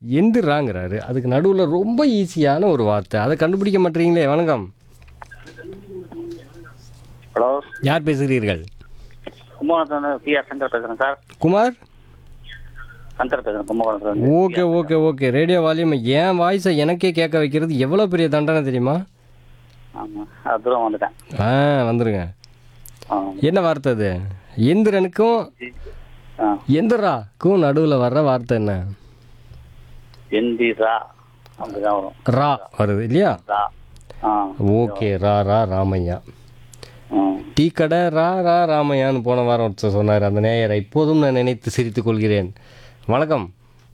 எந்திராங்கிறாரு அதுக்கு நடுவில் ரொம்ப ஈஸியான ஒரு வார்த்தை அதை கண்டுபிடிக்க மாட்டீங்களே வணக்கம் ஹலோ யார் பேசுகிறீர்கள் கும்பகோணத்துல பி ஆர் சங்கர் பேசுறேன் சார் குமார் சங்கர் பேசுறேன் கும்பகோணத்துல okay okay okay radio volume என் வாய்ஸை எனக்கே கேட்க வைக்கிறது எவ்வளோ பெரிய தண்டனை தெரியுமா ஆமா அது தூரம் வந்துட்டேன் ஆ வந்துருங்க ஆ. என்ன வார்த்தை அது எந்திரனுக்கும் ஆ. எந்திராக்கும் நடுவில் வர்ற வார்த்தை என்ன எந்திரா அப்படிதான் வரும் ரா வருது இல்லையா ரா ஆ ஓகே ரா ரா ராமையா ம். டீ கடை ரா ரா ராமையான்னு போன வாரம் ஒருத்தர் சொன்னார் அந்த நேயரை இப்போதும் நான் நினைத்து சிரித்துக் கொள்கிறேன் வணக்கம்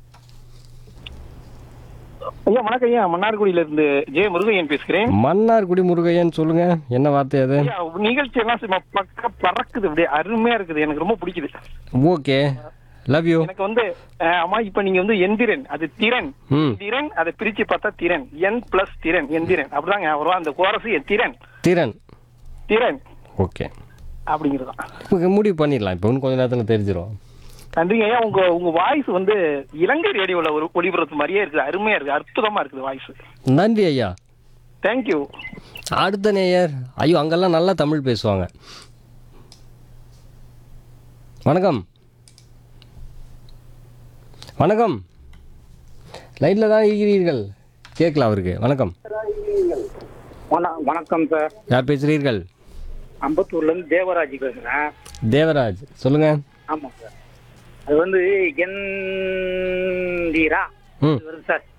ஐயா வணக்கம் ஐயா மன்னார்குடியில இருந்து ஜெய முருகையன் பேசுகிறேன் மன்னார்குடி முருகையன் சொல்லுங்க என்ன வார்த்தை அது ஐயா நிகழ்ச்சி எல்லாம் சும்மா பக்க பறக்குது அப்படியே அருமையா இருக்குது எனக்கு ரொம்ப பிடிக்குது ஓகே லவ் யூ எனக்கு வந்து அஹ், அம்மா இப்ப நீங்க வந்து எந்திரன் அது திறன் ம் திறன் அதை பிரிச்சு பார்த்தா திறன் என் பிளஸ் திறன் எந்திரன் அப்படிதாங்க வரும் அந்த கோரஸ் திறன் திறன் திறன் ஓகே அப்படிங்கிறதான் இப்போ முடிவு பண்ணிடலாம் இப்போ இன்னும் கொஞ்ச நேரத்தில் தெரிஞ்சிடும் நன்றிங்க ஐயா உங்க உங்க வாய்ஸ் வந்து இலங்கை ரேடியோல ஒரு ஒளிபரப்பு மாதிரியே இருக்குது அருமையா இருக்குது அற்புதமா இருக்குது வாய்ஸ் நன்றி ஐயா தேங்க்யூ அடுத்த நேயர் ஐயோ அங்கெல்லாம் நல்லா தமிழ் பேசுவாங்க வணக்கம் வணக்கம் லைனில் தான் இருக்கிறீர்கள் கேட்கலாம் அவருக்கு வணக்கம் வண- வணக்கம் சார் யார் பேசுகிறீர்கள் அம்பத்தூர்ல இருந்து தேவராஜ் பேசுறேன் தேவராஜ் சொல்லுங்க ஆமாம் சார் அது வந்து எந்திரா ம் வருது சார்